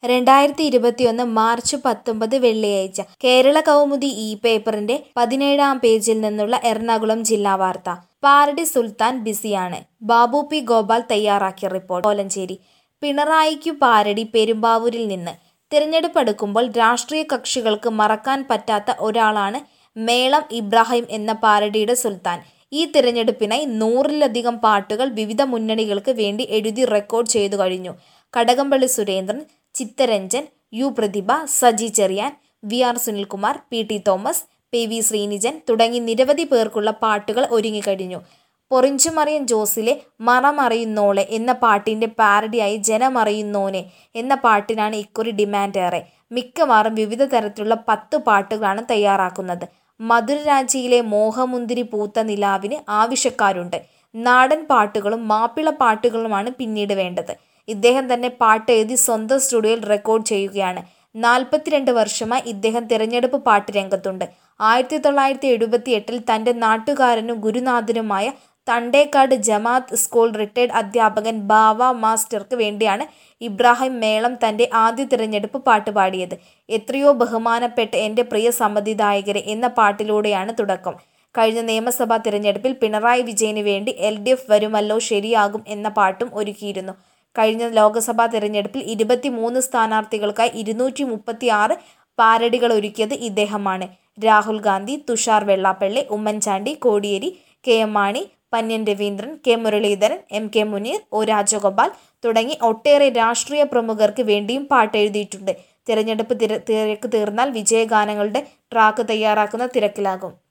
രണ്ടായിരത്തി ഇരുപത്തിയൊന്ന് മാർച്ച് പത്തൊമ്പത് വെള്ളിയാഴ്ച കേരള കൗമുദി ഇ പേപ്പറിന്റെ പതിനേഴാം പേജിൽ നിന്നുള്ള എറണാകുളം ജില്ലാ വാർത്ത പാരടി സുൽത്താൻ ബിസിയാണ് ബാബു പി ഗോപാൽ തയ്യാറാക്കിയ റിപ്പോർട്ട് കോലഞ്ചേരി പിണറായിക്കു പാരടി പെരുമ്പാവൂരിൽ നിന്ന് തിരഞ്ഞെടുപ്പ് അടുക്കുമ്പോൾ രാഷ്ട്രീയ കക്ഷികൾക്ക് മറക്കാൻ പറ്റാത്ത ഒരാളാണ് മേളം ഇബ്രാഹിം എന്ന പാരടിയുടെ സുൽത്താൻ ഈ തിരഞ്ഞെടുപ്പിനായി നൂറിലധികം പാട്ടുകൾ വിവിധ മുന്നണികൾക്ക് വേണ്ടി എഴുതി റെക്കോർഡ് ചെയ്തു കഴിഞ്ഞു Kadakampally Surendran Chittaranjan U Prathibha Saji Cherian V R Sunilkumar P T Thomas P V Sreenijan തുടങ്ങി നിരവധി പേർക്കുള്ള പാട്ടുകൾ ഒരുങ്ങിക്കഴിഞ്ഞു പൊറിഞ്ചുമറിയൻ ജോസിലെ മറമറിയുന്നോളെ എന്ന പാട്ടിന്റെ പാരഡിയായി ജനമറിയുന്നോനെ എന്ന പാട്ടിനാണ് ഇക്കുറി ഡിമാൻഡ് ഏറെ മിക്കവാറും വിവിധ തരത്തിലുള്ള പത്ത് പാട്ടുകളാണ് തയ്യാറാക്കുന്നത് മധുരരാജിയിലെ മോഹമുന്തിരി പൂത്ത നിലാവിന് ആവശ്യക്കാരുണ്ട് നാടൻ പാട്ടുകളും മാപ്പിള പാട്ടുകളുമാണ് പിന്നീട് വേണ്ടത് ഇദ്ദേഹം തന്നെ പാട്ട് എഴുതി സ്വന്തം സ്റ്റുഡിയോയിൽ റെക്കോർഡ് ചെയ്യുകയാണ് നാൽപ്പത്തിരണ്ട് വർഷമായി ഇദ്ദേഹം തിരഞ്ഞെടുപ്പ് പാട്ട് രംഗത്തുണ്ട് ആയിരത്തി തൊള്ളായിരത്തി എഴുപത്തി എട്ടിൽ തൻ്റെ നാട്ടുകാരനും ഗുരുനാഥനുമായ തണ്ടേക്കാട് ജമാഅത്ത് സ്കൂൾ റിട്ടയർഡ് അധ്യാപകൻ ബാവ മാസ്റ്റർക്ക് വേണ്ടിയാണ് ഇബ്രാഹിം മേളം തൻ്റെ ആദ്യ തിരഞ്ഞെടുപ്പ് പാട്ട് പാടിയത് എത്രയോ ബഹുമാനപ്പെട്ട എൻ്റെ പ്രിയ സമ്മതിദായകരെ എന്ന പാട്ടിലൂടെയാണ് തുടക്കം കഴിഞ്ഞ നിയമസഭാ തിരഞ്ഞെടുപ്പിൽ പിണറായി വിജയന് വേണ്ടി എൽ ഡി എഫ് വരുമല്ലോ ശരിയാകും എന്ന പാട്ടും ഒരുക്കിയിരുന്നു കഴിഞ്ഞ ലോക്സഭാ തിരഞ്ഞെടുപ്പിൽ ഇരുപത്തിമൂന്ന് സ്ഥാനാർത്ഥികൾക്കായി ഇരുന്നൂറ്റി മുപ്പത്തി ആറ് പാരഡികൾ ഒരുക്കിയത് ഇദ്ദേഹമാണ് Rahul Gandhi Tushar Vellappally Oommen Chandy Kodiyeri K M Mani Pannian Raveendran K Muraleedharan M K Muneer O Rajagopal തുടങ്ങി ഒട്ടേറെ രാഷ്ട്രീയ പ്രമുഖർക്ക് വേണ്ടിയും പാട്ടെഴുതിയിട്ടുണ്ട് തിരഞ്ഞെടുപ്പ് തിര തിരക്ക് തീർന്നാൽ വിജയഗാനങ്ങളുടെ ട്രാക്ക് തയ്യാറാക്കുന്ന തിരക്കിലാകും